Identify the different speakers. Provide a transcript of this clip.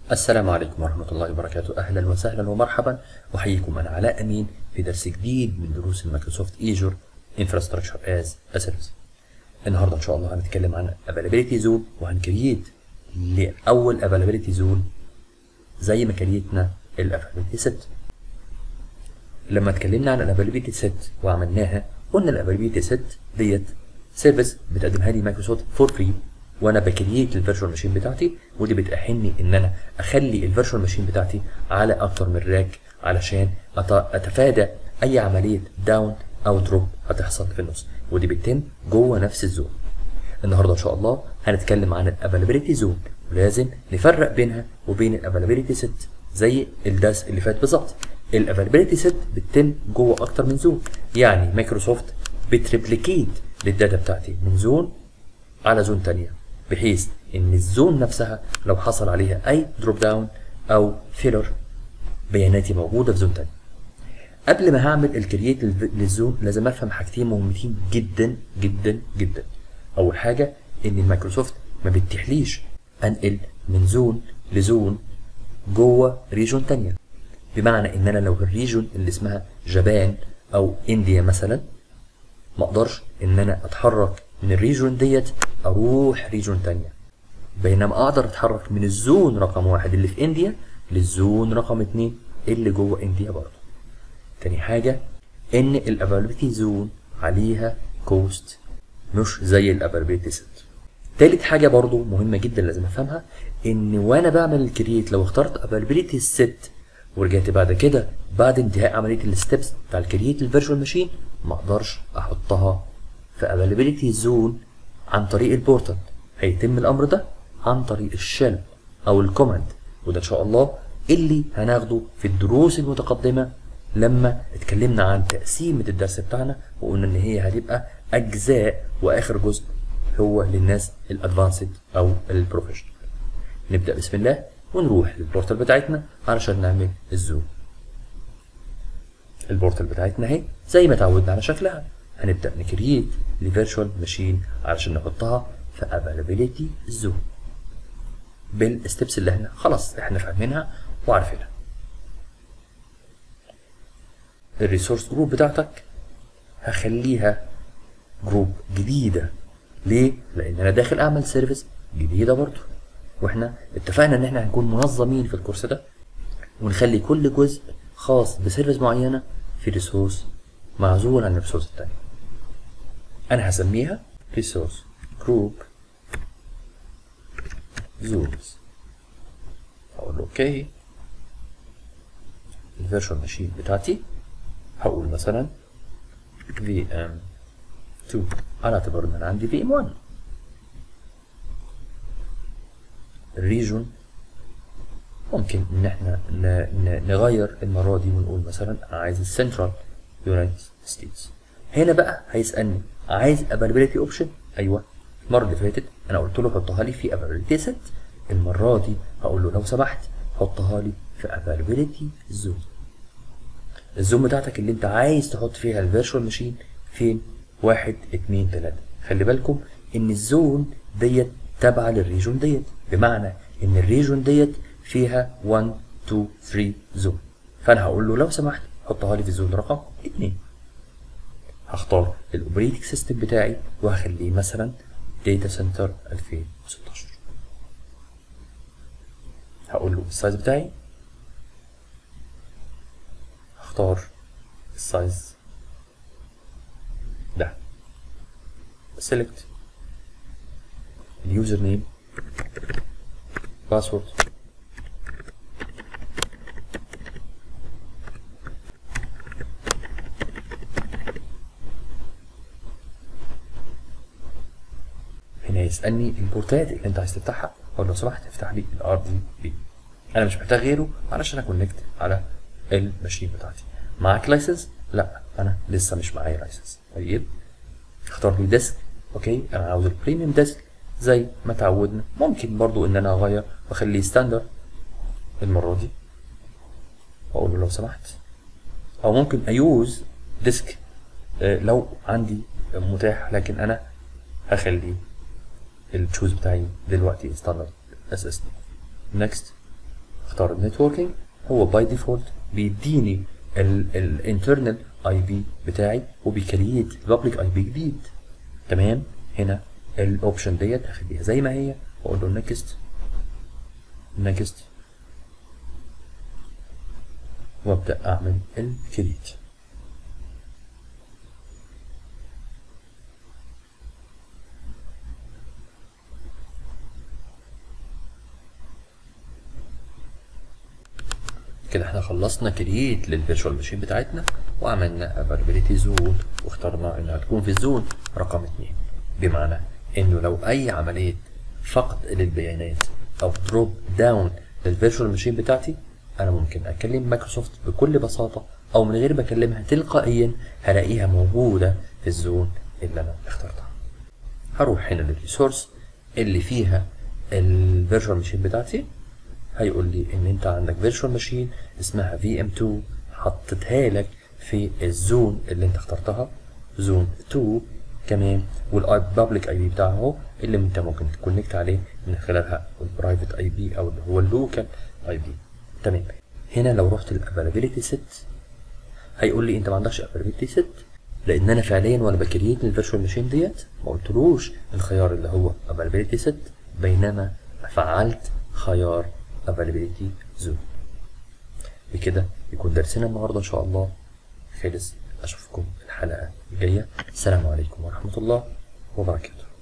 Speaker 1: السلام عليكم ورحمة الله وبركاته أهلا وسهلا ومرحبا أحييكم أنا علاء أمين في درس جديد من دروس المايكروسوفت ايجور Infrastructure as a Service النهاردة إن شاء الله هنتكلم عن Availability Zone وهنكريت لأول Availability Zone زي ما كريتنا ال Availability Set لما اتكلمنا عن ال Availability Set وعملناها قلنا ال Availability Set ديت سيرفيس بتقدمها لي مايكروسوفت فور فري وانا بكريت الفيرتشوال ماشين بتاعتي ودي بتأهلني ان انا اخلي الفيرتشوال ماشين بتاعتي على اكتر من راك علشان أت- اتفادى اي عمليه داون او دروب هتحصل في النص ودي بتتم جوه نفس الزون النهارده ان شاء الله هنتكلم عن الافيلابيلتي زون ولازم نفرق بينها وبين الافيلابيلتي ست زي الدرس اللي فات بالظبط الافيلابيلتي ست بتتم جوه اكتر من زون يعني مايكروسوفت بتريبليكيت للداتا بتاعتي من زون على زون تانية بحيث ان الزون نفسها لو حصل عليها اي دروب داون او فيلر بياناتي موجوده في زون تانية قبل ما هعمل الكرييت للزون لازم افهم حاجتين مهمتين جدا جدا جدا اول حاجه ان المايكروسوفت ما بتتيحليش انقل من زون لزون جوه ريجون تانية بمعنى ان انا لو الريجون اللي اسمها جابان او انديا مثلا ما اقدرش ان انا اتحرك من الريجون ديت اروح ريجون تانية بينما اقدر اتحرك من الزون رقم واحد اللي في انديا للزون رقم اتنين اللي جوه انديا برضه تاني حاجة ان الافيلابيلتي زون عليها كوست مش زي الافيلابيلتي ست تالت حاجة برضو مهمة جدا لازم افهمها ان وانا بعمل الكرييت لو اخترت افيلابيلتي ست ورجعت بعد كده بعد انتهاء عملية الستبس بتاع الكرييت الفيرتشوال ماشين ما اقدرش احطها في افيلابيلتي زون عن طريق البورتال هيتم الامر ده عن طريق الشيل او الكوماند وده ان شاء الله اللي هناخده في الدروس المتقدمة لما اتكلمنا عن تقسيمة الدرس بتاعنا وقلنا ان هي هتبقى اجزاء واخر جزء هو للناس الادفانسد او البروفيشنال نبدأ بسم الله ونروح للبورتال بتاعتنا علشان نعمل الزوم البورتال بتاعتنا اهي زي ما اتعودنا على شكلها هنبدأ نكريت لفيرتشوال ماشين علشان نحطها في availability زون بالستبس اللي احنا خلاص احنا فاهمينها وعارفينها الريسورس جروب بتاعتك هخليها جروب جديدة ليه؟ لأن أنا داخل أعمل سيرفيس جديدة برضو واحنا اتفقنا إن احنا هنكون منظمين في الكورس ده ونخلي كل جزء خاص بسيرفيس معينة في ريسورس معزول عن الريسورس التانية أنا هسميها ريسورس جروب زومز أقول له أوكي الفيرشوال ماشين بتاعتي هقول مثلا VM2 على اعتبار ان انا عندي VM1 الريجون ممكن ان احنا ن- ن- نغير المره دي ونقول مثلا انا عايز السنترال يونايتد ستيتس هنا بقى هيسالني عايز availability اوبشن ايوه المره اللي فاتت انا قلت له حطها لي في availability set المره دي هقول له لو سمحت حطها لي في availability zone الزوم بتاعتك اللي انت عايز تحط فيها الفيرتشوال ماشين فين؟ واحد اتنين تلاتة خلي بالكم ان الزون ديت تابعة للريجون ديت بمعنى ان الريجون ديت فيها 1 2 3 زون فانا هقول له لو سمحت حطها لي في الزون رقم اتنين هختار الاوبريتنج سيستم بتاعي وهخليه مثلا داتا سنتر 2016 هقول له السايز بتاعي هختار السايز ده select اليوزر نيم باسورد هنا يسألني البورتات اللي انت عايز تفتحها اقول لو سمحت افتح لي الار دي بي انا مش محتاج غيره علشان اكونكت على الماشين بتاعتي معاك لايسنس لا انا لسه مش معايا لايسنس طيب اختار لي ديسك اوكي انا عاوز البريميوم ديسك زي ما تعودنا ممكن برضو ان انا اغير واخليه ستاندرد المره دي واقول له لو سمحت او ممكن ايوز ديسك آه، لو عندي متاح لكن انا هخليه التشوز بتاعي دلوقتي ستاندرد اس اس دي نكست اختار النتوركينج هو باي ديفولت بيديني الانترنال اي بي بتاعي وبيكريت بابليك اي بي جديد تمام هنا الاوبشن ديت هخليها زي ما هي واقول له نكست نكست وابدا اعمل الكريت كده احنا خلصنا كرييت للفيرتشوال ماشين بتاعتنا وعملنا افيلابيلتي زون واخترنا انها تكون في الزون رقم اتنين بمعنى انه لو اي عمليه فقد للبيانات او دروب داون للفيرتشوال ماشين بتاعتي انا ممكن اكلم مايكروسوفت بكل بساطه او من غير ما اكلمها تلقائيا هلاقيها موجوده في الزون اللي انا اخترتها هروح هنا للريسورس اللي فيها الفيرتشوال ماشين بتاعتي هيقول لي ان انت عندك فيرتشوال ماشين اسمها في ام 2 حطيتها لك في الزون اللي انت اخترتها زون 2 كمان والبابليك اي بي بتاعها اهو اللي انت ممكن تكونكت عليه من خلالها البرايفت اي بي او اللي هو اللوكال اي بي تمام هنا لو رحت الافيلابيلتي ست هيقول لي انت ما عندكش افيلابيلتي ست لان انا فعليا وانا بكريت الفيرتشوال ماشين ديت ما قلتلوش الخيار اللي هو افيلابيلتي ست بينما فعلت خيار availability zone بكده يكون درسنا النهارده ان شاء الله خلص اشوفكم الحلقه الجايه السلام عليكم ورحمه الله وبركاته